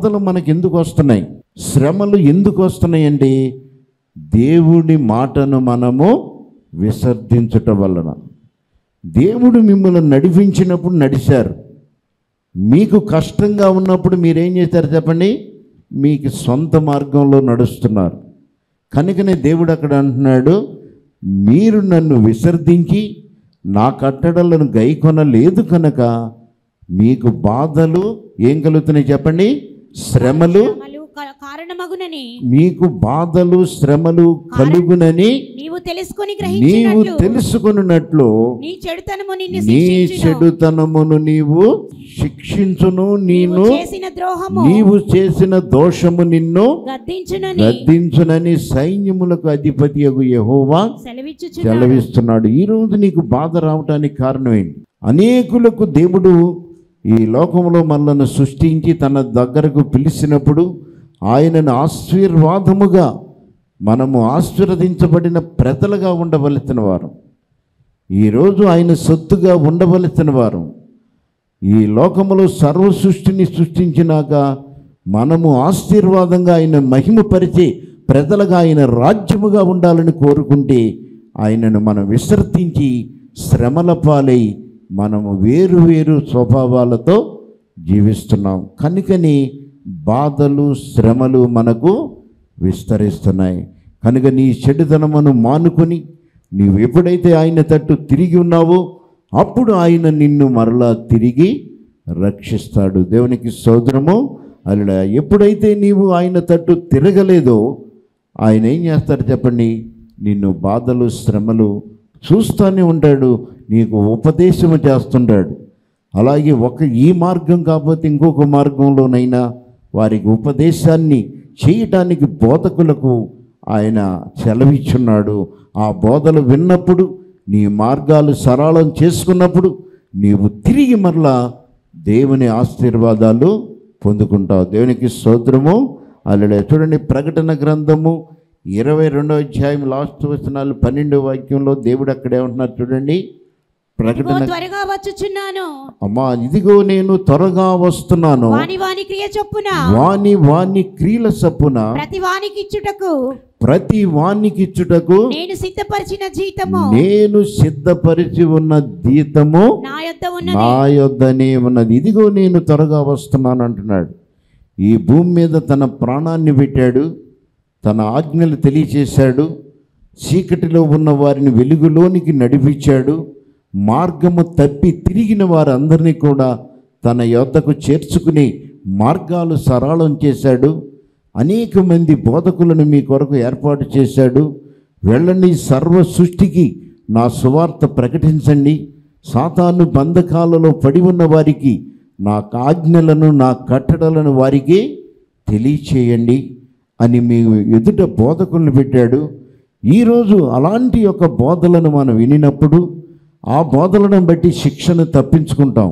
బాధలు మనకు ఎందుకు వస్తున్నాయి శ్రమలు ఎందుకు వస్తున్నాయండి దేవుడి మాటను మనము విసర్జించుట వలన దేవుడు మిమ్మల్ని నడిపించినప్పుడు నడిచారు మీకు కష్టంగా ఉన్నప్పుడు మీరేం చేశారు చెప్పండి మీకు సొంత మార్గంలో నడుస్తున్నారు కనుకనే దేవుడు అక్కడ అంటున్నాడు మీరు నన్ను విసర్జించి నా కట్టడలను గైకొనలేదు కనుక మీకు బాధలు ఏం కలుగుతున్నాయి చెప్పండి శ్రమలు శ్రమలు క- కారణమగునని మీకు బాధలు శ్రమలు కలుగునని నీవు తెలుసుకొని నీవు గ్రహించినట్లు తెలుసుకున్నట్లు నీ చెడుతనము నిన్ను నీ శిక్షించును చెడుతనమును నీవు శిక్షించును నీవు నేను చేసిన ద్రోహము నీవు చేసిన దోషము నిన్ను గద్దించునని గద్దించునని సైన్యములకు అధిపతి యహోవా సెలవిచ్చుచున్నాడు సెలవిస్తున్నాడు ఈ రోజు నీకు బాధ రావటానికి కారణం ఏంటి అనేకులకు దేవుడు ఈ లోకంలో మనలను సృష్టించి తన దగ్గరకు పిలిచినప్పుడు ఆయనను ఆశీర్వాదముగా మనము ఆశీర్వదించబడిన ప్రజలుగా ఉండవలసిన వారు ఈరోజు ఆయన సొత్తుగా ఉండవలసిన వారు ఈ లోకములో సర్వ సృష్టిని సృష్టించినాక మనము ఆశీర్వాదంగా ఆయన మహిమపరిచి ప్రజలుగా ఆయన రాజ్యముగా ఉండాలని కోరుకుంటే ఆయనను మనం విసర్జించి శ్రమల పాలై మనము వేరు వేరు స్వభావాలతో జీవిస్తున్నాం కనుకని బాధలు శ్రమలు మనకు విస్తరిస్తున్నాయి కనుక నీ చెడుతనమును మానుకొని నీవు ఎప్పుడైతే ఆయన తట్టు తిరిగి ఉన్నావో అప్పుడు ఆయన నిన్ను మరలా తిరిగి రక్షిస్తాడు దేవునికి సోదరము అలా ఎప్పుడైతే నీవు ఆయన తట్టు తిరగలేదో ఆయన ఏం చేస్తాడు చెప్పండి నిన్ను బాధలు శ్రమలు చూస్తూనే ఉంటాడు నీకు ఉపదేశము చేస్తుంటాడు అలాగే ఒక ఈ మార్గం కాకపోతే ఇంకొక మార్గంలోనైనా వారికి ఉపదేశాన్ని చేయటానికి బోధకులకు ఆయన సెలవిచ్చున్నాడు ఆ బోధలు విన్నప్పుడు నీ మార్గాలు సరళం చేసుకున్నప్పుడు నీవు తిరిగి మరలా దేవుని ఆశీర్వాదాలు పొందుకుంటావు దేవునికి స్తోత్రము అలా చూడండి ప్రకటన గ్రంథము ఇరవై రెండో అధ్యాయం లాస్ట్ వచనాలు పన్నెండో వాక్యంలో దేవుడు అక్కడే ఉంటున్నారు చూడండి ఇదిగో ప్రకటన త్వరగా వచ్చుచున్నాను అమ్మా ఇదిగో నేను త్వరగా వస్తున్నాను వాని వాని క్రియ చొప్పున వాని వాని క్రియల సప్పున ప్రతి వానికి ఇచ్చుటకు ప్రతి వానికి ఇచ్చుటకు నేను సిద్ధపరిచిన జీతము నేను సిద్ధపరిచి ఉన్న దీతము నా యొద్ద ఉన్నది నా యొద్దనే ఉన్నది ఇదిగో నేను త్వరగా వస్తున్నాను అంటున్నాడు ఈ భూమి మీద తన ప్రాణాన్ని పెట్టాడు తన ఆజ్ఞలు తెలియచేశాడు చీకటిలో ఉన్న వారిని వెలుగులోనికి నడిపించాడు మార్గము తప్పి తిరిగిన వారందరినీ కూడా తన యొద్దకు చేర్చుకుని మార్గాలు సరళం చేశాడు అనేక మంది బోధకులను మీ కొరకు ఏర్పాటు చేశాడు వెళ్ళండి సర్వ సృష్టికి నా సువార్త ప్రకటించండి సాతాను బంధకాలలో పడి ఉన్న వారికి నా ఆజ్ఞలను నా కట్టడలను వారికి తెలియచేయండి అని మీ ఎదుట బోధకులను పెట్టాడు ఈరోజు అలాంటి యొక్క బోధలను మనం వినినప్పుడు ఆ బోధలను బట్టి శిక్షను తప్పించుకుంటాం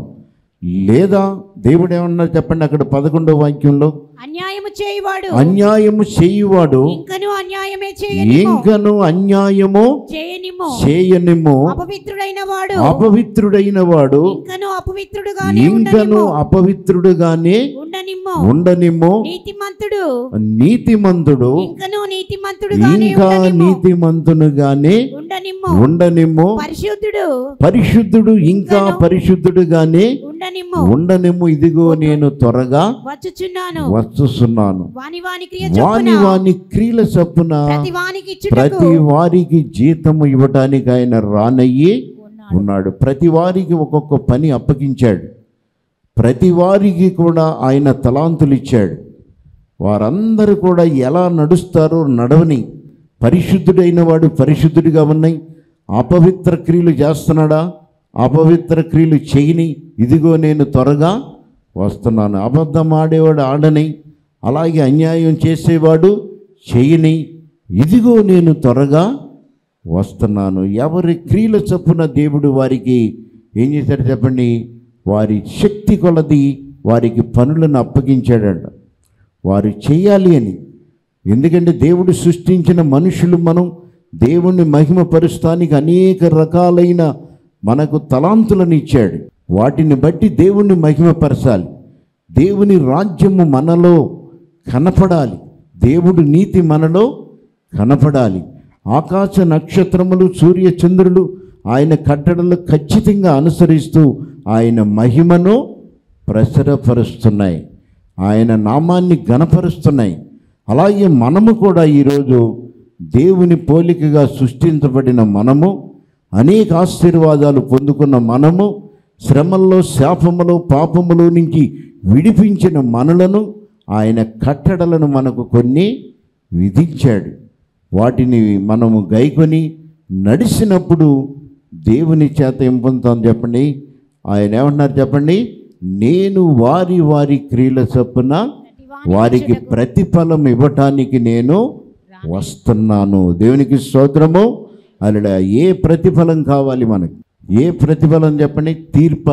లేదా దేవుడు ఏమన్నా చెప్పండి అక్కడ పదకొండవ వాక్యంలో అన్యాయము చేయువాడు అన్యాయము చేయువాడు ఇంకను అన్యాయమే చేయనిమో ఇంకను అన్యాయము చేయనిమో చేయనిము అపవిత్రుడైన వాడు అపవిత్రుడైన వాడు ఇంకను అపవిత్రుడుగానే ఇంకను ఉండనిమ్ము అపవిత్రుడుగానే ఉండనిమ్ము ఉండనిమ్ము నీతిమంతుడు నీతిమంతుడు ఇంకను నీతిమంతుడుగానే ఇంకా ఉండనిమ్ము నీతిమంతునుగానే ఉండనిమ్ము ఉండనిమ్ము పరిశుద్ధుడు పరిశుద్ధుడు ఇంకా పరిశుద్ధుడుగానే ఉండనిమ్ము ఉండనిమ్ము ఇదిగో నేను త్వరగా వచ్చుచున్నాను వస్తున్నాను వాని వాని క్రియ వాని చొప్పున వాని క్రియల చొప్పున ప్రతి వానికి ఇచ్చుటకు ప్రతి వారికి జీతము ఇవ్వటానికి ఆయన రానయ్యి ఉన్నాడు ప్రతి వారికి ఒక్కొక్క పని అప్పగించాడు ప్రతి వారికి కూడా ఆయన తలాంతులు ఇచ్చాడు వారందరూ కూడా ఎలా నడుస్తారో నడవని పరిశుద్ధుడైన వాడు పరిశుద్ధుడిగా ఉన్నాయి అపవిత్ర క్రియలు చేస్తున్నాడా అపవిత్ర క్రియలు చేయని ఇదిగో నేను త్వరగా వస్తున్నాను అబద్ధం ఆడేవాడు ఆడని అలాగే అన్యాయం చేసేవాడు చేయని ఇదిగో నేను త్వరగా వస్తున్నాను ఎవరి క్రియల చొప్పున దేవుడు వారికి ఏం చేశాడు చెప్పండి వారి శక్తి కొలది వారికి పనులను అప్పగించాడంట వారు చేయాలి అని ఎందుకంటే దేవుడు సృష్టించిన మనుషులు మనం దేవుణ్ణి మహిమపరుస్తానికి అనేక రకాలైన మనకు తలాంతులను ఇచ్చాడు వాటిని బట్టి దేవుణ్ణి మహిమపరచాలి దేవుని రాజ్యము మనలో కనపడాలి దేవుడు నీతి మనలో కనపడాలి ఆకాశ నక్షత్రములు సూర్య చంద్రులు ఆయన కట్టడలు ఖచ్చితంగా అనుసరిస్తూ ఆయన మహిమను ప్రసరపరుస్తున్నాయి ఆయన నామాన్ని గణపరుస్తున్నాయి అలాగే మనము కూడా ఈరోజు దేవుని పోలికగా సృష్టించబడిన మనము అనేక ఆశీర్వాదాలు పొందుకున్న మనము శ్రమల్లో శాపములో పాపములో నుంచి విడిపించిన మనలను ఆయన కట్టడలను మనకు కొన్ని విధించాడు వాటిని మనము గైకొని నడిచినప్పుడు దేవుని చేత ఏం పొందుతాం చెప్పండి ఆయన ఏమంటున్నారు చెప్పండి నేను వారి వారి క్రియల చొప్పున వారికి ప్రతిఫలం ఇవ్వటానికి నేను వస్తున్నాను దేవునికి స్తోత్రము అలా ఏ ప్రతిఫలం కావాలి మనకి ఏ ప్రతిఫలం చెప్పండి తీర్ప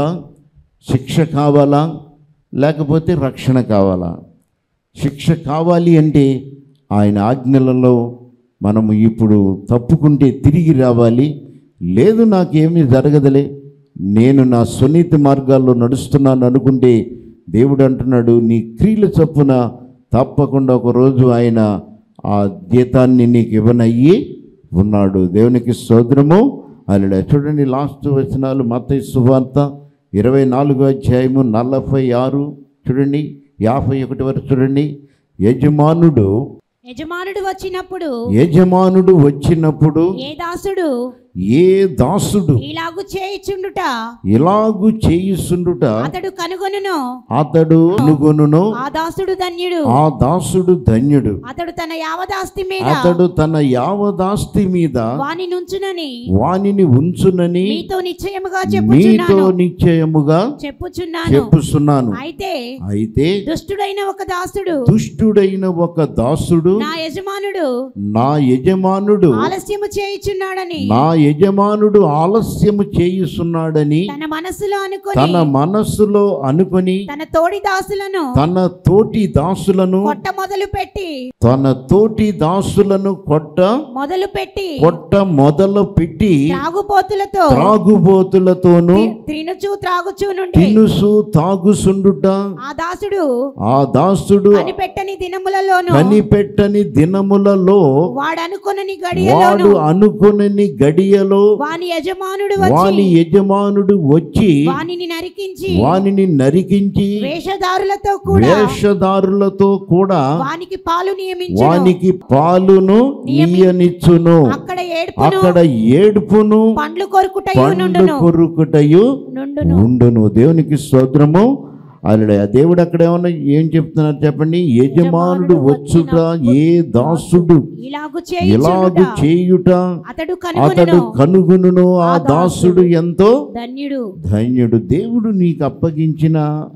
శిక్ష కావాలా లేకపోతే రక్షణ కావాలా శిక్ష కావాలి అంటే ఆయన ఆజ్ఞలలో మనము ఇప్పుడు తప్పుకుంటే తిరిగి రావాలి లేదు నాకేమీ జరగదులే నేను నా సునీతి మార్గాల్లో నడుస్తున్నాను అనుకుంటే దేవుడు అంటున్నాడు నీ క్రియల చొప్పున తప్పకుండా ఒకరోజు ఆయన ఆ జీతాన్ని నీకు ఇవ్వనయ్యి ఉన్నాడు దేవునికి స్తోత్రము అలా చూడండి లాస్ట్ వచనాలు మత సువార్త ఇరవై నాలుగో అధ్యాయము నలభై ఆరు చూడండి యాభై ఒకటి వరకు చూడండి యజమానుడు యజమానుడు వచ్చినప్పుడు యజమానుడు వచ్చినప్పుడు ఏ దాసుడు ఏ దాసుడు ఇలాగు చేయిచుండుట ఇలాగు చేయిస్తుండుట అతడు కనుగొనును అతడు అనుగొనును ఆ దాసుడు ధన్యుడు ఆ దాసుడు ధన్యుడు అతడు తన యావదాస్తి మీద అతడు తన యావదాస్తి మీద వాని నుంచునని వానిని ఉంచునని మీతో నిశ్చయముగా మీతో చెప్పుచున్నాను నిశ్చయముగా చెప్పుచున్నాను చెప్పుస్తున్నాను అయితే అయితే దుష్టుడైన ఒక దాసుడు దుష్టుడైన ఒక దాసుడు నా యజమానుడు నా యజమానుడు ఆలస్యము చేయుచున్నాడని నా యజమానుడు ఆలస్యము చేయుస్తున్నాడని తన మనసులో అనుకొని తన మనస్సులో అనుకొని తన తోడి దాసులను తన తోటి దాసులను కొట్ట మొదలు పెట్టి తన తోటి దాసులను కొట్ట మొదలు పెట్టి కొట్ట మొదలు పెట్టి త్రాగుపోతులతో త్రాగుబోతులతోనూ త్రినుచు త్రాగుచూ నుండి తినుసు తాగుసుండుట ఆ దాసుడు ఆ దాసుడు కనిపెట్టని దినములలోను కనిపెట్టని దినములలో వాడు అనుకొనని వాడు గడియలోను అనుకునని గడియలో వాని యజమానుడు వాని వచ్చి యజమానుడు వచ్చి వానిని నరికించి వానిని నరికించి వేషధారులతో కూడా వేషధారులతో కూడా వానికి పాలు నియమించు వానికి పాలును నీయనిచ్చును అక్కడ ఏడుపును అక్కడ ఏడుపును పండ్లు కొరుకుటయు పండు నుండును కొరుకుటయు నుండును ఉండును దేవునికి స్తోత్రము అలా దేవుడు అక్కడ ఏమన్నా ఏం చెప్తున్నారు చెప్పండి యజమానుడు వచ్చుట ఏ దాసుడు ఇలాగు ఇలాగు చేయుచుండుట చేయుట అతడు అతడు కనుగొనును కనుగొనును ఆ దాసుడు ఎంతో ధన్యుడు ధన్యుడు దేవుడు నీకు అప్పగించిన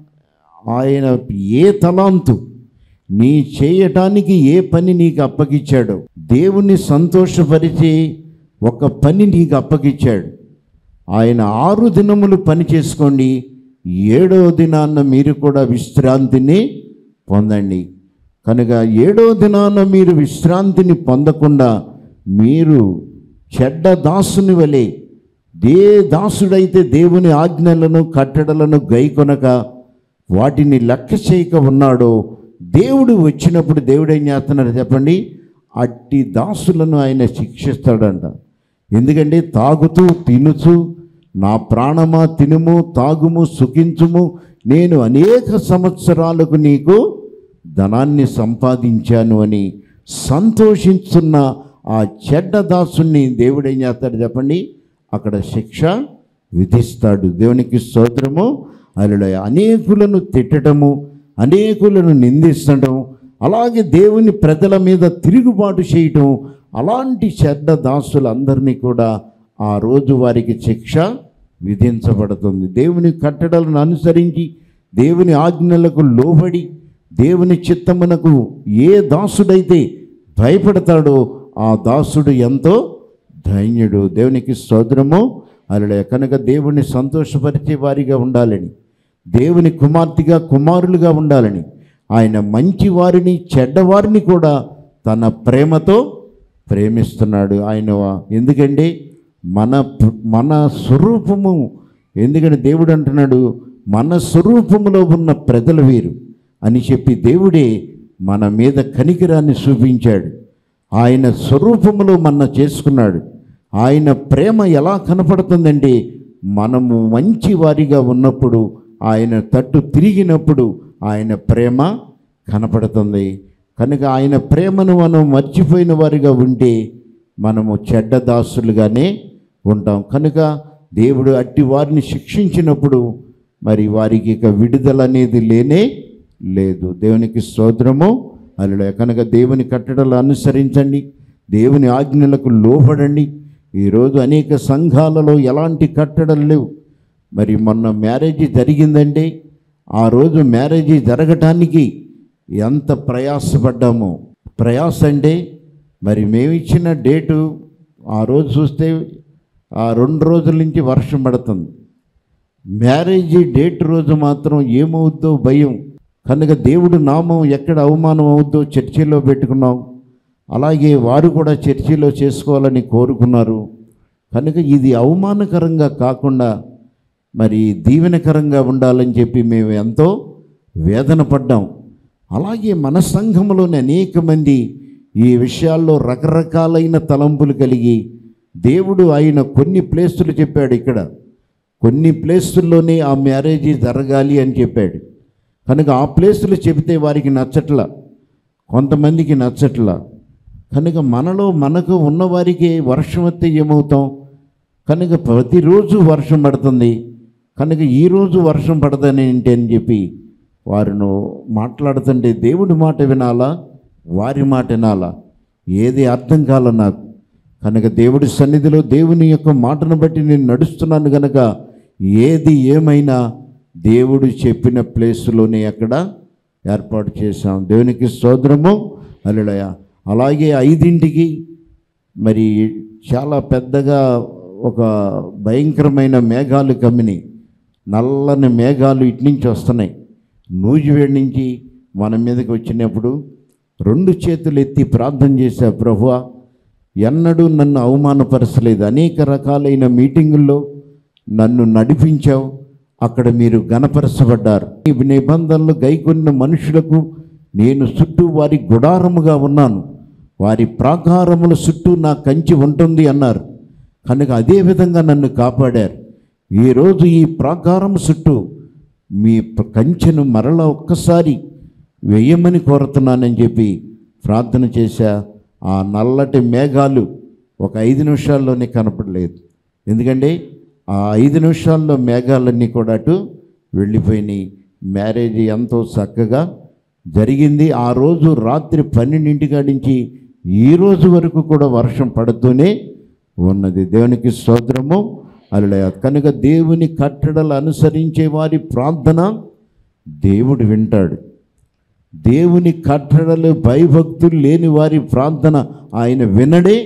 ఆయన ఏ తలాంతు నీ చేయటానికి ఏ పని నీకు అప్పగించాడో దేవుణ్ణి సంతోషపరిచే ఒక పని నీకు అప్పగించాడు ఆయన ఆరు దినములు పని చేసుకోండి ఏడో దినాన్న మీరు కూడా విశ్రాంతిని పొందండి కనుక ఏడో దినాన మీరు విశ్రాంతిని పొందకుండా మీరు చెడ్డ దాసుని వలె ఏ దాసుడైతే దేవుని ఆజ్ఞలను కట్టడలను గైకొనక వాటిని లెక్క చేయక ఉన్నాడో దేవుడు వచ్చినప్పుడు దేవుడు ఏం చేస్తున్నాడు చెప్పండి అట్టి దాసులను ఆయన శిక్షిస్తాడంట ఎందుకంటే తాగుతూ తినుచు నా ప్రాణమా తినుము తాగుము సుఖించుము నేను అనేక సంవత్సరాలకు నీకు ధనాన్ని సంపాదించాను అని సంతోషిస్తున్న ఆ చెడ్డ దాసుని దేవుడు ఏం చేస్తాడు చెప్పండి అక్కడ శిక్ష విధిస్తాడు దేవునికి స్తోత్రము అలా అనేకులను తిట్టడము అనేకులను నిందిస్తడం అలాగే దేవుని ప్రజల మీద తిరుగుబాటు చేయటం అలాంటి చెడ్డ దాసులందరినీ కూడా ఆ రోజు వారికి శిక్ష విధించబడుతుంది దేవుని కట్టడలను అనుసరించి దేవుని ఆజ్ఞలకు లోబడి దేవుని చిత్తమునకు ఏ దాసుడైతే భయపడతాడో ఆ దాసుడు ఎంతో ధన్యుడు దేవునికి స్తోత్రము అలా కనుక దేవుణ్ణి సంతోషపరిచే వారిగా ఉండాలని దేవుని కుమార్తెగా కుమారులుగా ఉండాలని ఆయన మంచి వారిని చెడ్డవారిని కూడా తన ప్రేమతో ప్రేమిస్తున్నాడు ఆయన ఎందుకంటే మన మన స్వరూపము ఎందుకంటే దేవుడు అంటున్నాడు మన స్వరూపంలో ఉన్న ప్రజలు వీరు అని చెప్పి దేవుడే మన మీద కనికిరాన్ని చూపించాడు ఆయన స్వరూపములో మన చేసుకున్నాడు ఆయన ప్రేమ ఎలా కనపడుతుందండి మనము మంచి వారిగా ఉన్నప్పుడు ఆయన తట్టు తిరిగినప్పుడు ఆయన ప్రేమ కనపడుతుంది కనుక ఆయన ప్రేమను మనం మర్చిపోయిన వారిగా ఉంటే మనము చెడ్డ దాసులుగానే ఉంటాం కనుక దేవుడు అట్టి వారిని శిక్షించినప్పుడు మరి వారికి ఇక విడుదల అనేది లేనే లేదు దేవునికి స్తోత్రము అలా కనుక దేవుని కట్టడలు అనుసరించండి దేవుని ఆజ్ఞలకు లోబడండి ఈరోజు అనేక సంఘాలలో ఎలాంటి కట్టడలు లేవు మరి మొన్న మ్యారేజ్ జరిగిందండి ఆ రోజు మ్యారేజ్ జరగటానికి ఎంత ప్రయాసపడ్డామో ప్రయాస అంటే మరి మేము ఇచ్చిన డేటు ఆ రోజు చూస్తే ఆ రెండు రోజుల నుంచి వర్షం పడుతుంది మ్యారేజ్ డేట్ రోజు మాత్రం ఏమవుద్దో భయం కనుక దేవుడు నామం ఎక్కడ అవమానం అవుద్దో చర్చిలో పెట్టుకున్నాం అలాగే వారు కూడా చర్చిలో చేసుకోవాలని కోరుకున్నారు కనుక ఇది అవమానకరంగా కాకుండా మరి దీవెనకరంగా ఉండాలని చెప్పి మేము ఎంతో వేదన పడ్డాం అలాగే మన సంఘంలోని అనేక మంది ఈ విషయాల్లో రకరకాలైన తలంపులు కలిగి దేవుడు ఆయన కొన్ని ప్లేసులు చెప్పాడు ఇక్కడ కొన్ని ప్లేసుల్లోనే ఆ మ్యారేజ్ జరగాలి అని చెప్పాడు కనుక ఆ ప్లేసులు చెబితే వారికి నచ్చట్లా కొంతమందికి నచ్చట్లా కనుక మనలో మనకు ఉన్నవారికి వర్షం వస్తే ఏమవుతాం కనుక ప్రతిరోజు వర్షం పడుతుంది కనుక ఈరోజు వర్షం పడదని ఏంటి అని చెప్పి వారిను మాట్లాడుతుంటే దేవుడి మాట వినాలా వారి మాట వినాలా ఏది అర్థం కాల నాకు కనుక దేవుడి సన్నిధిలో దేవుని యొక్క మాటను బట్టి నేను నడుస్తున్నాను కనుక ఏది ఏమైనా దేవుడు చెప్పిన ప్లేస్లోనే అక్కడ ఏర్పాటు చేశాం దేవునికి స్తోత్రము అల్లుడయ అలాగే ఐదింటికి మరి చాలా పెద్దగా ఒక భయంకరమైన మేఘాలు కమ్మినాయి నల్లని మేఘాలు ఇటు నుంచి వస్తున్నాయి నూజివేడి నుంచి మన మీదకి వచ్చినప్పుడు రెండు చేతులు ఎత్తి ప్రార్థన చేశా ప్రభువా ఎన్నడూ నన్ను అవమానపరచలేదు అనేక రకాలైన మీటింగుల్లో నన్ను నడిపించావు అక్కడ మీరు గణపరచబడ్డారు ఈ నిబంధనలు గైకొన్న మనుషులకు నేను చుట్టూ వారి గుడారముగా ఉన్నాను వారి ప్రాకారముల చుట్టూ నా కంచి ఉంటుంది అన్నారు కనుక అదే విధంగా నన్ను కాపాడారు ఈరోజు ఈ ప్రాకారం చుట్టూ మీ ప- కంచెను మరలా ఒక్కసారి వేయమని కోరుతున్నానని చెప్పి ప్రార్థన చేశా ఆ నల్లటి మేఘాలు ఒక ఐదు నిమిషాల్లోనే కనపడలేదు ఎందుకంటే ఆ ఐదు నిమిషాల్లో మేఘాలన్నీ కూడా అటు వెళ్ళిపోయినాయి మ్యారేజ్ ఎంతో చక్కగా జరిగింది ఆ రోజు రాత్రి పన్నెండింటి నుంచి ఈ రోజు వరకు కూడా వర్షం పడుతూనే ఉన్నది దేవునికి స్తోత్రము అలలయ కనుక దేవుని కట్టడలు అనుసరించే వారి ప్రార్థన దేవుడు వింటాడు దేవుని కట్టడలు భయభక్తులు లేని వారి ప్రార్థన ఆయన వినడే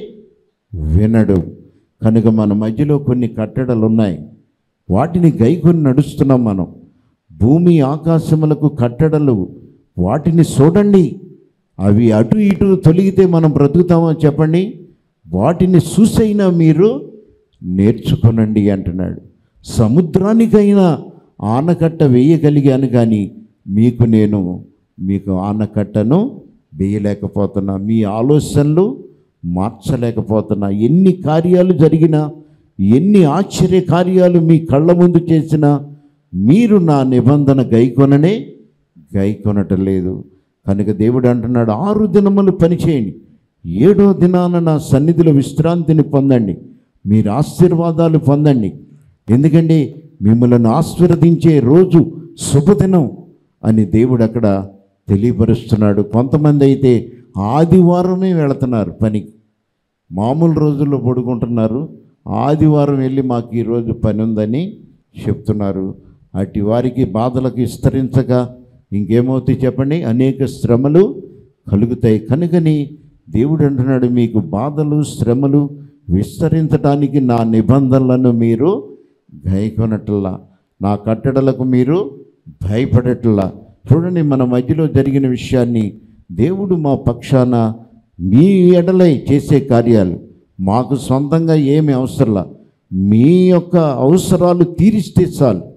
వినడు కనుక మన మధ్యలో కొన్ని కట్టడలు ఉన్నాయి వాటిని గైకొని నడుస్తున్నాం మనం భూమి ఆకాశములకు కట్టడలు వాటిని చూడండి అవి అటు ఇటు తొలగితే మనం బ్రతుకుతామో చెప్పండి వాటిని చూసైనా మీరు నేర్చుకునండి అంటున్నాడు సముద్రానికైనా ఆనకట్ట వేయగలిగాను కానీ మీకు నేను మీకు ఆనకట్టను వేయలేకపోతున్నా మీ ఆలోచనలు మార్చలేకపోతున్నా ఎన్ని కార్యాలు జరిగినా ఎన్ని ఆశ్చర్య కార్యాలు మీ కళ్ళ ముందు చేసినా మీరు నా నిబంధన గైకొననే గైకొనటం లేదు కనుక దేవుడు అంటున్నాడు ఆరు దినములు పనిచేయండి ఏడో దినాన నా సన్నిధిలో విశ్రాంతిని పొందండి మీరు ఆశీర్వాదాలు పొందండి ఎందుకంటే మిమ్మల్ని ఆశీర్వదించే రోజు శుభదినం అని దేవుడు అక్కడ తెలియపరుస్తున్నాడు కొంతమంది అయితే ఆదివారమే వెళుతున్నారు పనికి మామూలు రోజుల్లో పడుకుంటున్నారు ఆదివారం వెళ్ళి మాకు ఈరోజు పని ఉందని చెప్తున్నారు అటు వారికి బాధలకు విస్తరించక ఇంకేమవుతాయి చెప్పండి అనేక శ్రమలు కలుగుతాయి కనుకని దేవుడు అంటున్నాడు మీకు బాధలు శ్రమలు విస్తరించడానికి నా నిబంధనలను మీరు గైకొనట్లా నా కట్టడలకు మీరు భయపడట్లా చూడండి మన మధ్యలో జరిగిన విషయాన్ని దేవుడు మా పక్షాన మీ ఎడలై చేసే కార్యాలు మాకు సొంతంగా ఏమి అవసరంలా మీ యొక్క అవసరాలు తీరిస్తే చాలు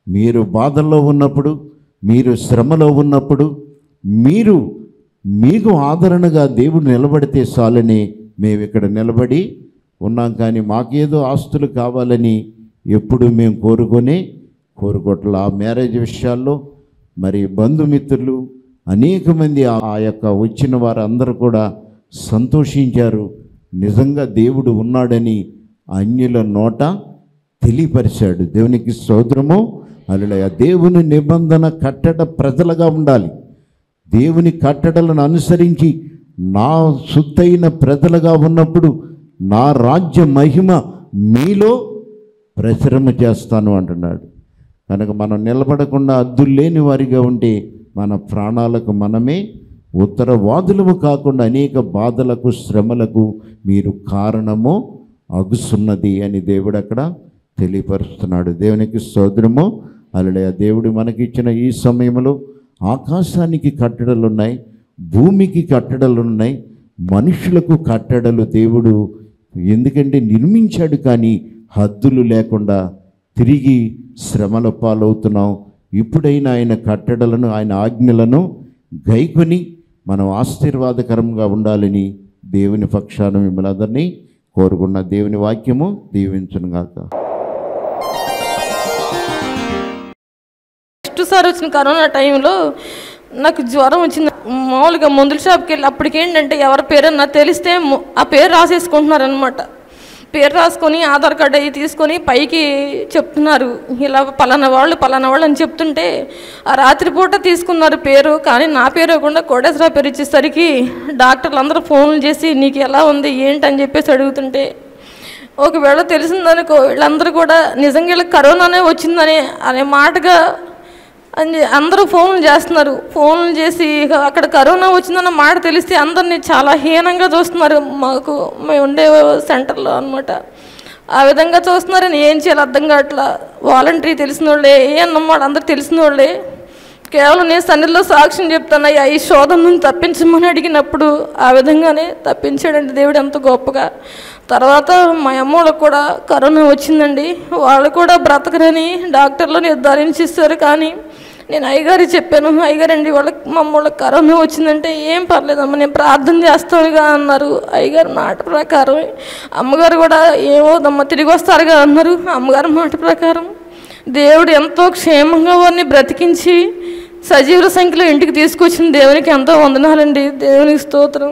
మీరు బాధల్లో ఉన్నప్పుడు మీరు శ్రమలో ఉన్నప్పుడు మీరు మీకు ఆదరణగా దేవుడు నిలబడితే చాలని మేము ఇక్కడ నిలబడి ఉన్నాం కానీ మాకేదో ఆస్తులు కావాలని ఎప్పుడు మేము కోరుకొని కోరుకోవట్ల ఆ మ్యారేజ్ విషయాల్లో మరి బంధుమిత్రులు అనేక మంది ఆ ఆ యొక్క వచ్చిన వారందరూ కూడా సంతోషించారు నిజంగా దేవుడు ఉన్నాడని అన్యుల నోట తెలియపరిచాడు దేవునికి స్తోత్రము అలడయ దేవుని నిబంధన కట్టడ ప్రజలుగా ఉండాలి దేవుని కట్టడలను అనుసరించి నా సుత్తైన ప్రజలుగా ఉన్నప్పుడు నా రాజ్య మహిమ మీలో ప్రచురమ చేస్తాను అంటున్నాడు కనుక మనం నిలబడకుండా అద్దులు లేని వారిగా ఉంటే మన ప్రాణాలకు మనమే ఉత్తరవాదులము కాకుండా అనేక బాధలకు శ్రమలకు మీరు కారణము అగుసున్నది అని దేవుడు అక్కడ తెలియపరుస్తున్నాడు దేవునికి సోదరము అలడే దేవుడు మనకిచ్చిన ఈ సమయంలో ఆకాశానికి కట్టడలు ఉన్నాయి భూమికి కట్టడలు ఉన్నాయి మనుషులకు కట్టడలు దేవుడు ఎందుకంటే నిర్మించాడు కానీ హద్దులు లేకుండా తిరిగి శ్రమల పాలవుతున్నాం ఇప్పుడైనా ఆయన కట్టడలను ఆయన ఆజ్ఞలను గైకొని మనం ఆశీర్వాదకరంగా ఉండాలని దేవుని పక్షాన మిమ్మల్ని అందరినీ కోరుకున్న దేవుని వాక్యము దీవించునుగాక ఫస్ట్ సారి వచ్చిన కరోనా టైంలో నాకు జ్వరం వచ్చింది మామూలుగా మందుల షాప్కి వెళ్ళి అప్పటికి ఏంటంటే ఎవరి పేరు నాకు తెలిస్తే ము- ఆ పేరు రాసేసుకుంటున్నారనమాట పేరు రాసుకొని ఆధార్ కార్డు అవి తీసుకొని పైకి చెప్తున్నారు ఇలా పలానా వాళ్ళు పలానా వాళ్ళు అని చెప్తుంటే ఆ రాత్రిపూట తీసుకున్నారు పేరు కానీ నా పేరు ఇవ్వకుండా కోటేశ్వర పేరు ఇచ్చేసరికి డాక్టర్లు అందరూ ఫోన్లు చేసి నీకు ఎలా ఉంది ఏంటి అని చెప్పేసి అడుగుతుంటే ఒకవేళ తెలిసిందనుకో వీళ్ళందరూ కూడా నిజంగా వీళ్ళకి కరోనానే వచ్చిందని అనే మాటగా అని అందరూ ఫోన్లు చేస్తున్నారు ఫోన్లు చేసి ఇక అక్కడ కరోనా వచ్చిందన్న మాట తెలిస్తే అందరినీ చాలా హీనంగా చూస్తున్నారు మాకు మేము ఉండే సెంటర్లో అనమాట ఆ విధంగా చూస్తున్నారని ఏం చేయాలి అర్థం కావట్లా వాలంటరీ తెలిసిన వాళ్ళే ఏ అన్నమాట అందరు తెలిసిన వాళ్ళే కేవలం నేను సన్నిధిలో సాక్ష్యం చెప్తానయ్యా ఈ శోధన నుంచి తప్పించమని అడిగినప్పుడు ఆ విధంగానే తప్పించాడండి దేవుడు ఎంత గొప్పగా తర్వాత మా అమ్మోళ్ళకు కూడా కరోనా వచ్చిందండి వాళ్ళు కూడా బ్రతకరని డాక్టర్లు నిర్ధారించిస్తారు కానీ నేను అయ్యగారి చెప్పాను అయ్యగారండి వాళ్ళకి మా అమ్మోళ్ళకి కరోనా వచ్చిందంటే ఏం పర్లేదమ్మా నేను ప్రార్థన చేస్తానుగా అన్నారు అయ్యగారి మాట ప్రకారం అమ్మగారు కూడా ఏమోదమ్మా తిరిగి వస్తారుగా అన్నారు అమ్మగారి మాట ప్రకారం దేవుడు ఎంతో క్షేమంగా వారిని బ్రతికించి సజీవుల సంఖ్యలో ఇంటికి తీసుకొచ్చిన దేవునికి ఎంతో వందనాలండి దేవునికి స్తోత్రం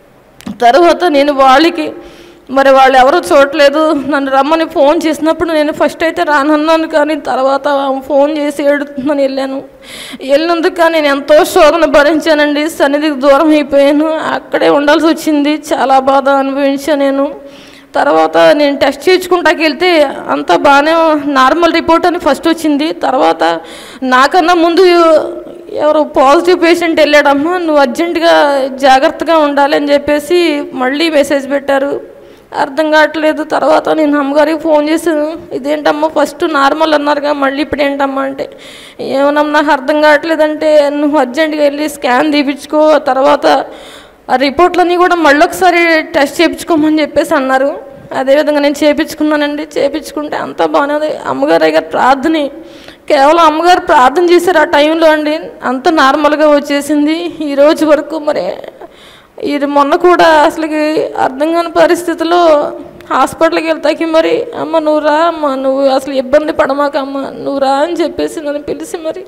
తర్వాత నేను వాళ్ళకి మరి వాళ్ళు ఎవరు చూడట్లేదు నన్ను రమ్మని ఫోన్ చేసినప్పుడు నేను ఫస్ట్ అయితే రానన్నాను కానీ తర్వాత ఆమె ఫోన్ చేసి ఏడుతుందని వెళ్ళాను వెళ్ళినందుకు కానీ నేను ఎంతో శోధన భరించానండి సన్నిధికి దూరం అయిపోయాను అక్కడే ఉండాల్సి వచ్చింది చాలా బాధ అనుభవించాను నేను తర్వాత నేను టెస్ట్ చేయించుకుంటాకి వెళ్తే అంతా బాగానే నార్మల్ రిపోర్ట్ అని ఫస్ట్ వచ్చింది తర్వాత నాకన్నా ముందు ఎవరు పాజిటివ్ పేషెంట్ వెళ్ళాడమ్మా నువ్వు అర్జెంటుగా జాగ్రత్తగా ఉండాలి అని చెప్పేసి మళ్ళీ మెసేజ్ పెట్టారు అర్థం కావట్లేదు తర్వాత నేను అమ్మగారికి ఫోన్ చేశాను ఇదేంటమ్మా ఫస్ట్ నార్మల్ అన్నారుగా మళ్ళీ ఇప్పుడు ఏంటమ్మా అంటే ఏమన్నా నాకు అర్థం కావట్లేదంటే నువ్వు అర్జెంటుగా వెళ్ళి స్కాన్ తీపించుకో తర్వాత ఆ రిపోర్ట్లన్నీ కూడా మళ్ళీ ఒకసారి టెస్ట్ చేయించుకోమని చెప్పేసి అన్నారు అదేవిధంగా నేను చేయించుకున్నానండి చేయించుకుంటే అంతా బాగానే ఉంది అమ్మగారు అయ్యారు ప్రార్థన కేవలం అమ్మగారు ప్రార్థన చేశారు ఆ టైంలో అండి అంత నార్మల్గా వచ్చేసింది ఈ రోజు వరకు మరి ఇది మొన్న కూడా అసలుకి అర్థం కాని పరిస్థితిలో హాస్పిటల్కి వెళ్తాకి మరి అమ్మ నువ్వు రా అమ్మ నువ్వు అసలు ఇబ్బంది పడమాక అమ్మ నువ్వు రా అని చెప్పేసి నన్ను పిలిచి మరి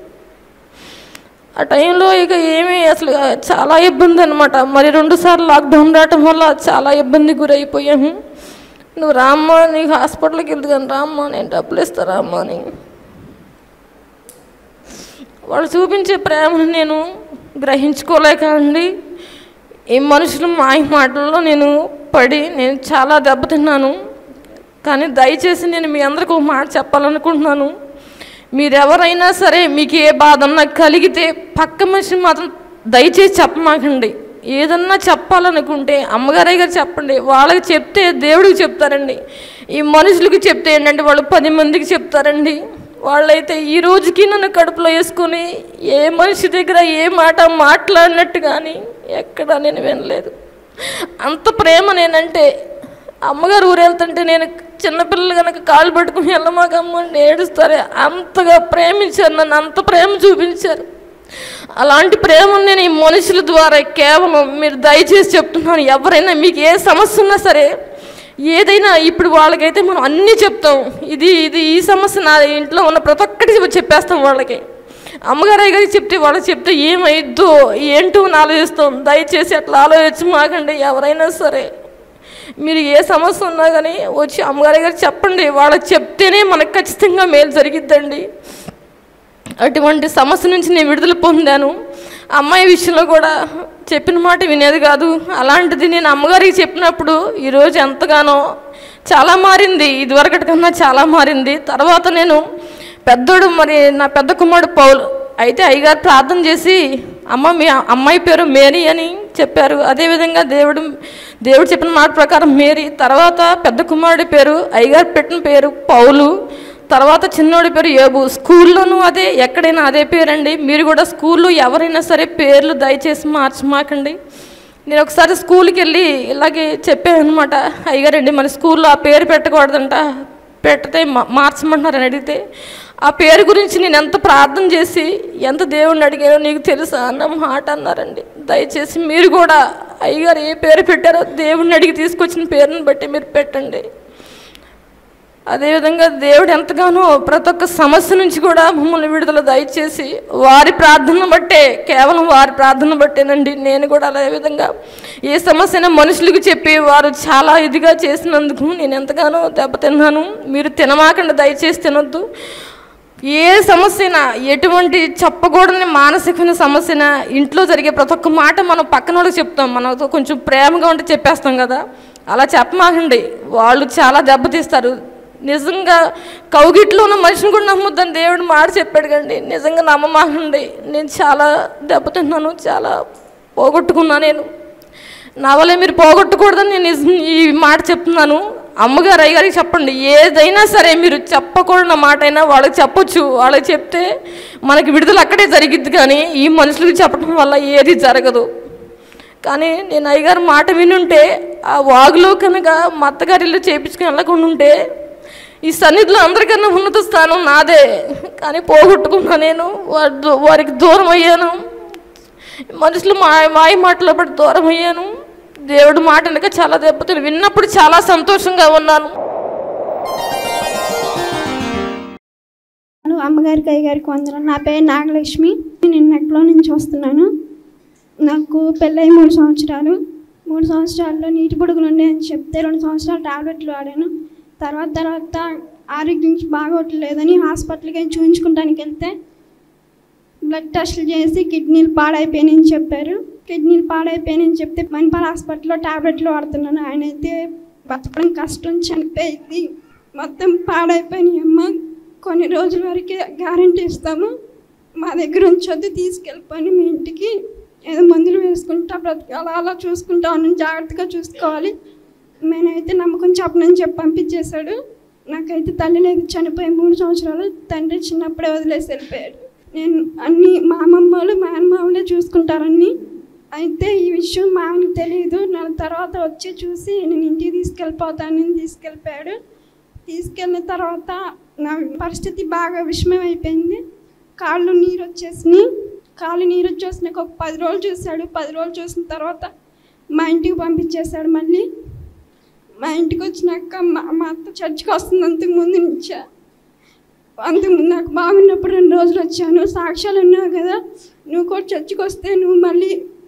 ఆ టైంలో ఇక ఏమీ అసలు చాలా ఇబ్బంది అనమాట మరి రెండు సార్లు లాక్డౌన్ రావటం వల్ల చాలా ఇబ్బంది గురైపోయాము నువ్వు రామ్మా నీకు హాస్పిటల్కి వెళ్తు కానీ రామ్మా నేను డబ్బులు ఇస్తారా అమ్మా అని వాళ్ళు చూపించే ప్రేమను నేను గ్రహించుకోలేక అండి ఈ మనుషులు మాయ మాటల్లో నేను పడి నేను చాలా దెబ్బతిన్నాను కానీ దయచేసి నేను మీ అందరికి ఒక మాట చెప్పాలనుకుంటున్నాను మీరెవరైనా సరే మీకు ఏ బాధ ఉన్నా కలిగితే పక్క మనిషిని మాత్రం దయచేసి చెప్పమాకండి ఏదన్నా చెప్పాలనుకుంటే అమ్మగారయ్య గారు చెప్పండి వాళ్ళకి చెప్తే దేవుడికి చెప్తారండి ఈ మనుషులకి చెప్తే ఏంటంటే వాళ్ళు పది మందికి చెప్తారండి వాళ్ళైతే ఈ రోజుకి నన్ను కడుపులో వేసుకొని ఏ మనిషి దగ్గర ఏ మాట మాట్లాడినట్టు కానీ ఎక్కడ నేను వినలేదు అంత ప్రేమ నేనంటే అమ్మగారు ఊరు వెళ్తుంటే నేను చిన్నపిల్లలు కనుక కాలు పట్టుకుని వెళ్ళమాకమ్మ అని ఏడుస్తారు అంతగా ప్రేమించారు నన్ను అంత ప్రేమ చూపించారు అలాంటి ప్రేమను నేను ఈ మనుషుల ద్వారా కేవలం మీరు దయచేసి చెప్తున్నాను ఎవరైనా మీకు ఏ సమస్య ఉన్నా సరే ఏదైనా ఇప్పుడు వాళ్ళకైతే మనం అన్నీ చెప్తాం ఇది ఇది ఈ సమస్య నా ఇంట్లో ఉన్న ప్రతి ఒక్కటి చెప్పేస్తాం వాళ్ళకి అమ్మగారు గారికి చెప్తే వాళ్ళకి చెప్తే ఏమైద్దో ఏంటో అని ఆలోచిస్తాం దయచేసి అట్లా ఆలోచించి మాకండి ఎవరైనా సరే మీరు ఏ సమస్య ఉన్నా కానీ వచ్చి అమ్మగారి గారికి చెప్పండి వాళ్ళకి చెప్తేనే మనకు ఖచ్చితంగా మేలు జరిగిద్దండి అటువంటి సమస్య నుంచి నేను విడుదల పొందాను అమ్మాయి విషయంలో కూడా చెప్పిన మాట వినేది కాదు అలాంటిది నేను అమ్మగారికి చెప్పినప్పుడు ఈరోజు ఎంతగానో చాలా మారింది ఇదివరకటి కన్నా చాలా మారింది తర్వాత నేను పెద్దోడు మరి నా పెద్ద కుమారుడు పౌలు అయితే అయ్యగారు ప్రార్థన చేసి అమ్మ మీ అమ్మాయి పేరు మేరీ అని చెప్పారు అదేవిధంగా దేవుడు దేవుడు చెప్పిన మాట ప్రకారం మేరీ తర్వాత పెద్ద కుమారుడి పేరు అయ్యగారు పెట్టిన పేరు పౌలు తర్వాత చిన్నోడి పేరు ఏబు స్కూల్లోనూ అదే ఎక్కడైనా అదే పేరండి మీరు కూడా స్కూల్లో ఎవరైనా సరే పేర్లు దయచేసి మార్చమాకండి నేను ఒకసారి స్కూల్కి వెళ్ళి ఇలాగే చెప్పాను అనమాట అయ్యగారండి మన స్కూల్లో ఆ పేరు పెట్టకూడదంట పెడితే మా- మార్చమంటున్నారని అడిగితే ఆ పేరు గురించి నేను ఎంత ప్రార్థన చేసి ఎంత దేవుణ్ణి అడిగానో నీకు తెలుసా అన్న మాట అన్నారండి దయచేసి మీరు కూడా అయ్యగారు ఏ పేరు పెట్టారో దేవుణ్ణి అడిగి తీసుకొచ్చిన పేరుని బట్టి మీరు పెట్టండి అదేవిధంగా దేవుడు ఎంతగానో ప్రతి ఒక్క సమస్య నుంచి కూడా మమ్మల్ని విడుదల దయచేసి వారి ప్రార్థన బట్టే కేవలం వారి ప్రార్థన బట్టేనండి నేను కూడా అదే విధంగా ఏ సమస్య అయినా మనుషులకు చెప్పి వారు చాలా ఇదిగా చేసినందుకు నేను ఎంతగానో దెబ్బతిన్నాను మీరు తినమాకండి దయచేసి తినొద్దు ఏ సమస్య అయినా ఎటువంటి చెప్పకూడని మానసికమైన సమస్య అయినా ఇంట్లో జరిగే ప్రతి ఒక్క మాట మనం పక్కన వాళ్ళకి చెప్తాం మనతో కొంచెం ప్రేమగా ఉంటే చెప్పేస్తాం కదా అలా చెప్పమాకండి వాళ్ళు చాలా దెబ్బతీస్తారు నిజంగా కౌగిట్లో ఉన్న మనిషిని కూడా నమ్మొద్దని దేవుడు మాట చెప్పాడు కండి నిజంగా నమ్మమాకండి నేను చాలా దెబ్బతిన్నాను చాలా పోగొట్టుకున్నా నేను నా వల్ల మీరు పోగొట్టకూడదని నేను నిజం- ఈ మాట చెప్తున్నాను అమ్మగారు అయ్యగారికి చెప్పండి ఏదైనా సరే మీరు చెప్పకూడని మాట అయినా వాళ్ళకి చెప్పొచ్చు వాళ్ళకి చెప్తే మనకి విడుదల అక్కడే జరిగిద్ది కానీ ఈ మనుషులకు చెప్పడం వల్ల ఏది జరగదు కానీ నేను అయ్యగారు మాట వినుంటే ఆ వాగులో కనుక మా అత్తగారి ఇల్లు చేయించుకుని వెళ్ళకుండా ఉంటే ఈ సన్నిధిలో అందరికన్నా ఉన్నత స్థానం నాదే కానీ పోగొట్టుకున్నా నేను వారి దూ- వారికి దూరం అయ్యాను మనుషులు మా మాయ మాటలో పడి దూరం అయ్యాను దేవుడు మాట వెనక చాలా దెబ్బతిని విన్నప్పుడు చాలా సంతోషంగా ఉన్నాను హలో అమ్మగారికి అయ్యగారికి వందనాలు నా పేరు నాగలక్ష్మి నేను నెట్లో నుంచి వస్తున్నాను నాకు పెళ్ళై మూడు సంవత్సరాలు మూడు సంవత్సరాల్లో నీటి పొడుగులు ఉన్నాయని చెప్తే రెండు సంవత్సరాలు టాబ్లెట్లు వాడాను తర్వాత తర్వాత ఆరోగ్యం బాగోట్లేదని హాస్పిటల్కి వెళ్ళి చూపించుకుంటానికి వెళ్తే బ్లడ్ టెస్టులు చేసి కిడ్నీలు పాడైపోయినాయని చెప్పారు కిడ్నీలు పాడైపోయినాయని చెప్తే మణిపాల్ హాస్పిటల్లో టాబ్లెట్లు వాడుతున్నాను ఆయన అయితే బతకడం కష్టం చనిపోయింది మొత్తం పాడైపోయినాయి అమ్మ కొన్ని రోజుల వరకే గ్యారంటీ ఇస్తాము మా దగ్గర ఉంచొద్దు తీసుకెళ్ళిపోయి మీ ఇంటికి ఏదో మందులు వేసుకుంటా బ్రతికి అలా అలా చూసుకుంటా ఉన్నాను జాగ్రత్తగా చూసుకోవాలి నేనైతే నమ్మకం చెప్పనని చెప్పి పంపించేశాడు నాకైతే తల్లి లేదు చనిపోయి మూడు సంవత్సరాలు తండ్రి చిన్నప్పుడే వదిలేసి వెళ్ళిపోయాడు నేను అన్ని మా అమ్మమ్మ వాళ్ళు మా అమ్మమ్మలే చూసుకుంటారని అయితే ఈ విషయం మా ఆయనకు తెలియదు నా తర్వాత వచ్చి చూసి నేను ఇంటికి తీసుకెళ్ళిపోతానని తీసుకెళ్ళిపోయాడు తీసుకెళ్ళిన తర్వాత నా పరిస్థితి బాగా విషమం అయిపోయింది కాళ్ళు నీరు వచ్చేసినాయి కాళ్ళు నీరు వచ్చేసినాక ఒక పది రోజులు చూశాడు పది రోజులు చూసిన తర్వాత మా ఇంటికి పంపించేశాడు మళ్ళీ మా ఇంటికి వచ్చినాక మా మా అత్త చర్చికి వస్తుంది అంతకు ముందు నుంచే అంతకుముందు నాకు బాగున్నప్పుడు రెండు రోజులు వచ్చాను సాక్ష్యాలు ఉన్నావు కదా నువ్వు కూడా చర్చికి వస్తే నువ్వు మళ్ళీ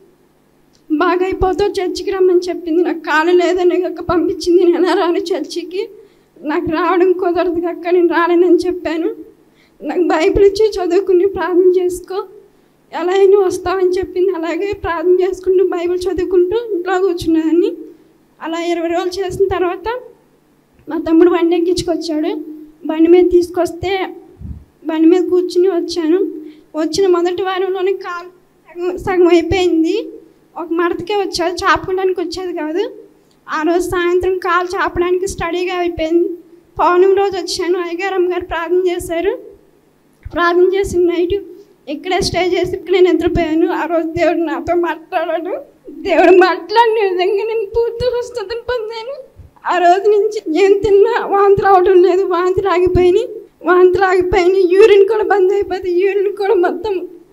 బాగా అయిపోతావు చర్చికి రమ్మని చెప్పింది నాకు కాలు లేదని కక్క పంపించింది నేను రాను చర్చికి నాకు రావడం కుదరదు కక్క నేను రాలేనని చెప్పాను నాకు బైబిల్ ఇచ్చి చదువుకుని ప్రార్థన చేసుకో ఎలా అయినా వస్తావని చెప్పింది అలాగే ప్రార్థన చేసుకుంటూ బైబిల్ చదువుకుంటూ ఇంట్లో కూర్చున్నాను అలా ఇరవై రోజులు చేసిన తర్వాత మా తమ్ముడు బండి ఎక్కించుకొచ్చాడు బండి మీద తీసుకొస్తే బండి మీద కూర్చుని వచ్చాను వచ్చిన మొదటి వారంలోనే కాలు సగం సగం అయిపోయింది ఒక మడతకే వచ్చేది చాపుకోవడానికి వచ్చేది కాదు ఆ రోజు సాయంత్రం కాలు చాపడానికి స్టడీగా అయిపోయింది పౌర్ణమి రోజు వచ్చాను అయ్యగారు అమ్మగారు ప్రార్థన చేశారు ప్రార్థన చేసిన నైట్ ఇక్కడే స్టే చేసి ఇక్కడే నిద్రపోయాను ఆ రోజు దేవుడు నాతో మాట్లాడాడు దేవుడు మాట్లాడిన విధంగా నేను పూర్తి స్వస్థతను పొందాను ఆ రోజు నుంచి ఏం తిన్నా వాంతులు అవడం లేదు వాంతులు ఆగిపోయినాయి వాంతులు ఆగిపోయినాయి యూరిన్ కూడా బంద్ అయిపోతే యూరిన్ కూడా మొత్తం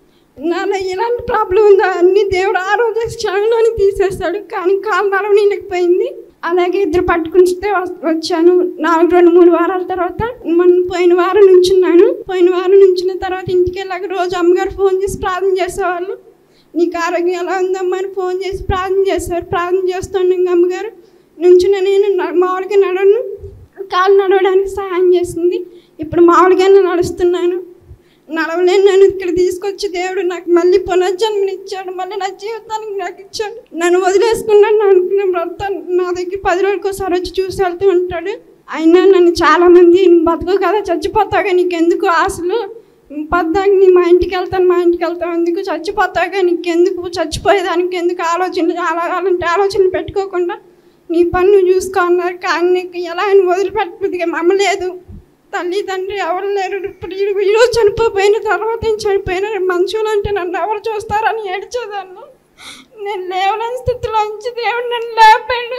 నాలో ఎలాంటి ప్రాబ్లం ఉందో అన్ని దేవుడు ఆ రోజు క్షణంలోనే తీసేస్తాడు కానీ కాలు నడవనీయలేకపోయింది అలాగే ఇద్దరు పట్టుకుంటే వచ్చాను నాలుగు రెండు మూడు వారాల తర్వాత మొన్న పోయిన వారం నుంచున్నాను పోయిన వారం నుంచిన తర్వాత ఇంటికి వెళ్ళాక రోజు అమ్మగారు ఫోన్ చేసి ప్రార్థన చేసేవాళ్ళు నీకు ఆరోగ్యం ఎలా ఉందమ్మా అని ఫోన్ చేసి ప్రార్థన చేస్తారు ప్రార్థన చేస్తున్నాను అమ్మగారు నుంచున్న నేను న- మామూలుగా నడవను కాలు నడవడానికి సహాయం చేసింది ఇప్పుడు మామూలుగానే నడుస్తున్నాను నడవలేను నన్ను ఇక్కడ తీసుకొచ్చి దేవుడు నాకు మళ్ళీ పునర్జన్మనిచ్చాడు మళ్ళీ నా జీవితానికి నాకు ఇచ్చాడు నన్ను వదిలేసుకున్నాను నా అనుకున్న భర్త నా దగ్గర పది రోజులకు ఒకసారి వచ్చి చూసి వెళ్తూ ఉంటాడు అయినా నన్ను చాలామంది "నువ్వు బతుకు కదా చచ్చిపోతాగా నీకెందుకు ఆశలు పద్దాకి నీ మా ఇంటికి వెళ్తాను మా ఇంటికి వెళ్తాను ఎందుకు చచ్చిపోతాగా నీకెందుకు చచ్చిపోయేదానికి ఎందుకు ఆలోచన అలా అలాంటి ఆలోచన పెట్టుకోకుండా నీ పని నువ్వు చూసుకో అన్నారు కానీ నీకు ఎలా అని వదిలిపెట్టబుద్దిగా మమ్మలేదు తల్లి తండ్రి ఎవరు లేరు ఇప్పుడు ఈ- ఈరోజు చనిపోయిన తర్వాత నేను చనిపోయిన మనుషులు అంటే నన్ను ఎవరు చూస్తారని ఏడ్చేదాన్ని నేను లేవలేని స్థితిలో ఉంచి దేవుడు నన్ను లేపాడు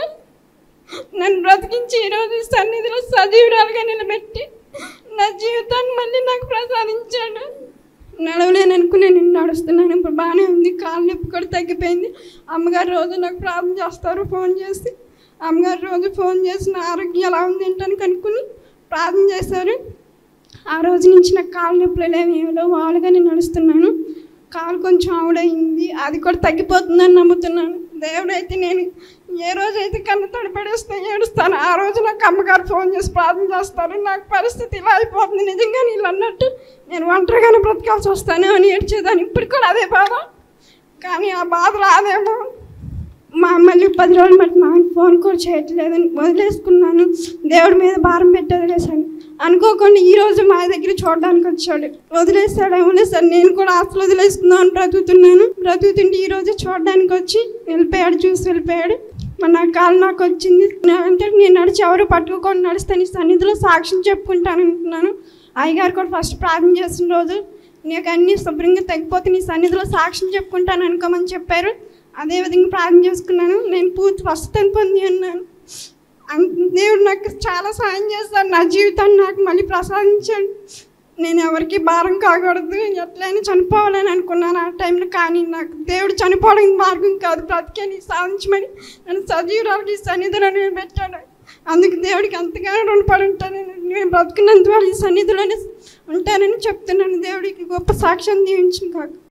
నన్ను బ్రతికించి ఈరోజు సన్నిధిలో సజీవురాలుగా నిలబెట్టి నా జీవితాన్ని మళ్ళీ నాకు ప్రసాదించాడు నడవలేను అనుకుని నేను నడుస్తున్నాను ఇప్పుడు బాగానే ఉంది కాలు నొప్పి కూడా తగ్గిపోయింది అమ్మగారు రోజు నాకు ప్రార్థన చేస్తారు ఫోన్ చేసి అమ్మగారు రోజు ఫోన్ చేసి నా ఆరోగ్యం ఎలా ఉంది ఏంటని కనుక్కుని ప్రార్థన చేశారు ఆ రోజు నుంచి నాకు కాలు నొప్పులు లేవు ఏమిలో వాళ్ళుగా నేను నడుస్తున్నాను కాలు కొంచెం ఆవిడయింది అది కూడా తగ్గిపోతుందని నమ్ముతున్నాను దేవుడైతే నేను ఏ రోజైతే కన్ను తడిపడేస్తే ఏడుస్తాను ఆ రోజు నాకు అమ్మగారు ఫోన్ చేసి ప్రార్థన చేస్తారు నాకు పరిస్థితి ఇలా అయిపోతుంది నిజంగా నీళ్ళు అన్నట్టు నేను ఒంటరిగానే బ్రతకాల్సి వస్తాను అని ఏడ్చేదాన్ని ఇప్పుడు కూడా అదే బాధ కానీ ఆ బాధ రాదేమో మా మళ్ళీ పది రోజులు బట్టి మా ఆయన ఫోన్ కూడా చేయట్లేదని వదిలేసుకున్నాను దేవుడి మీద భారం పెట్టి వదిలేశాను అనుకోకుండా ఈ రోజు మా దగ్గర చూడడానికి వచ్చాడు వదిలేస్తాడేమో సార్ నేను కూడా ఆస్తులు వదిలేసుకుందాం అని బ్రతుకుతున్నాను బ్రతుకుతుంటే ఈ రోజు చూడడానికి వచ్చి వెళ్ళిపోయాడు చూసి వెళ్ళిపోయాడు మరి నా కాలు నాకు వచ్చింది నా- అంటే నేను నడిచి ఎవరు పట్టుకోకుండా నడిస్తే నీ సన్నిధిలో సాక్ష్యం చెప్పుకుంటాను అంటున్నాను అయ్యగారు కూడా ఫస్ట్ ప్రార్థన చేసిన రోజు నీకు అన్నీ శుభ్రంగా తగ్గిపోతే నీ సన్నిధిలో సాక్ష్యం చెప్పుకుంటాను అనుకోమని చెప్పారు అదే విధంగా ప్రార్థన చేసుకున్నాను నేను పూర్తి స్వస్థతను పొంది ఉన్నాను అన్- దేవుడు నాకు చాలా సాయం చేస్తాడు నా జీవితాన్ని నాకు మళ్ళీ ప్రసాదించాడు నేను ఎవరికి భారం కాకూడదు ఎట్లయినా చనిపోవాలని అనుకున్నాను ఆ టైంలో కానీ నాకు దేవుడు చనిపోవడానికి మార్గం కాదు బ్రతికేని సాధించమని నన్ను సజీవురాలకి సన్నిధిలో పెట్టాడు అందుకు దేవుడికి అంతగానో రుణపడి ఉంటాను నేను బ్రతుకున్నంత వాళ్ళు ఈ సన్నిధిలోనే ఉంటానని చెప్తున్నాను దేవుడికి గొప్ప సాక్ష్యం దీవించిన కాక